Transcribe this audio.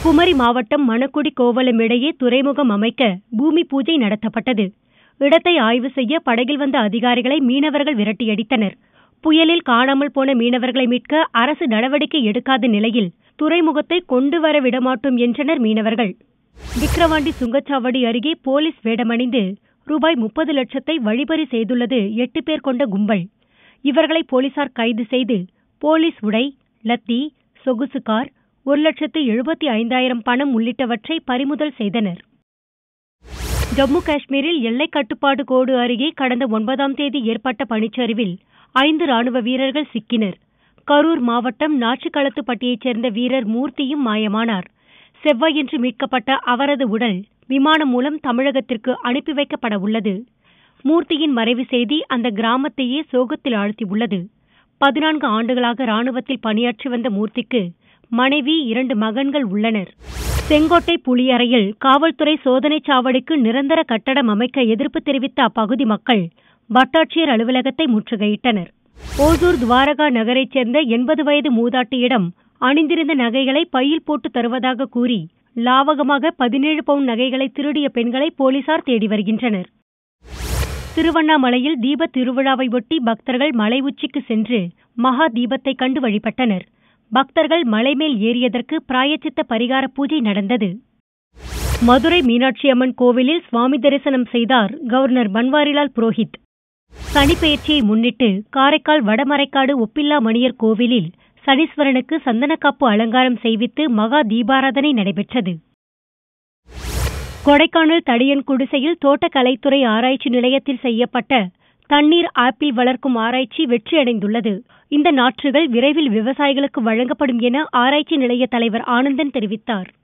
குமரி மாவட்டம் மணக்குடி கோவளம் இடையே துறைமுகம் அமைக்க பூமி பூஜை நடத்தப்பட்டது இடத்தை ஆய்வு செய்ய படகில் வந்த அதிகாரிகளை மீனவர்கள் விரட்டியடித்தனர் புயலில் காணாமல் போன மீனவர்களை மீட்க அரசு நடவடிக்கை எடுக்காத நிலையில் துறைமுகத்தை கொண்டு வர விடமாட்டோம் என்றனர் மீனவர்கள் விக்கிரவாண்டி சுங்கச்சாவடி அருகே போலீஸ் வேடமணிந்து ரூபாய் முப்பது லட்சத்தை வழிபறி செய்துள்ளது எட்டு பேர் கொண்ட கும்பல் இவர்களை போலீசார் கைது செய்து போலீஸ் உடை லத்தி சொகுசு கார் ஒரு லட்சத்து எழுபத்தி ஐந்தாயிரம் பணம் உள்ளிட்டவற்றை பறிமுதல் செய்தனர் ஜம்மு காஷ்மீரில் எல்லை கட்டுப்பாடு கோடு அருகே கடந்த ஒன்பதாம் தேதி ஏற்பட்ட பனிச்சரிவில் ஐந்து ராணுவ வீரர்கள் சிக்கினர் கரூர் மாவட்டம் நாச்சிக்களத்துப்பட்டியைச் சேர்ந்த வீரர் மூர்த்தியும் மாயமானார் செவ்வாயன்று மீட்கப்பட்ட அவரது உடல் விமானம் மூலம் தமிழகத்திற்கு அனுப்பி வைக்கப்பட உள்ளது மூர்த்தியின் மறைவு செய்தி அந்த கிராமத்தையே சோகத்தில் ஆழ்த்தியுள்ளது பதினான்கு ஆண்டுகளாக ராணுவத்தில் பணியாற்றி வந்த மூர்த்திக்கு மனைவி இரண்டு மகன்கள் உள்ளனர் செங்கோட்டை புலியறையில் காவல்துறை சோதனைச் சாவடிக்கு நிரந்தர கட்டடம் அமைக்க எதிர்ப்பு தெரிவித்த அப்பகுதி மக்கள் வட்டாட்சியர் அலுவலகத்தை முற்றுகையிட்டனர் ஓசூர் துவாரகா நகரைச் சேர்ந்த எண்பது வயது மூதாட்டியிடம் அணிந்திருந்த நகைகளை பையில் போட்டு தருவதாக கூறி லாவகமாக பதினேழு பவுன் நகைகளை திருடிய பெண்களை போலீசார் தேடி வருகின்றனர் திருவண்ணாமலையில் தீப திருவிழாவை ஒட்டி பக்தர்கள் மலை உச்சிக்கு சென்று மகா தீபத்தை கண்டு வழிபட்டனர் பக்தர்கள் மலைமேல் ஏறியதற்கு பிராயச்சித்த பரிகார பூஜை நடந்தது மதுரை மீனாட்சி அம்மன் கோவிலில் சுவாமி தரிசனம் செய்தார் கவர்னர் பன்வாரிலால் புரோஹித் சனிப்பெயர்ச்சியை முன்னிட்டு காரைக்கால் வடமரைக்காடு ஒப்பில்லா மணியர் கோவிலில் சனீஸ்வரனுக்கு சந்தனக்காப்பு அலங்காரம் செய்வித்து மகா தீபாராதனை நடைபெற்றது கொடைக்கானல் தடியன் குடிசையில் தோட்டக்கலைத்துறை ஆராய்ச்சி நிலையத்தில் செய்யப்பட்ட தண்ணீர் ஆப்பிள் வளர்க்கும் ஆராய்ச்சி வெற்றியடைந்துள்ளது இந்த நாற்றுகள் விரைவில் விவசாயிகளுக்கு வழங்கப்படும் என ஆராய்ச்சி நிலைய தலைவர் ஆனந்தன் தெரிவித்தார்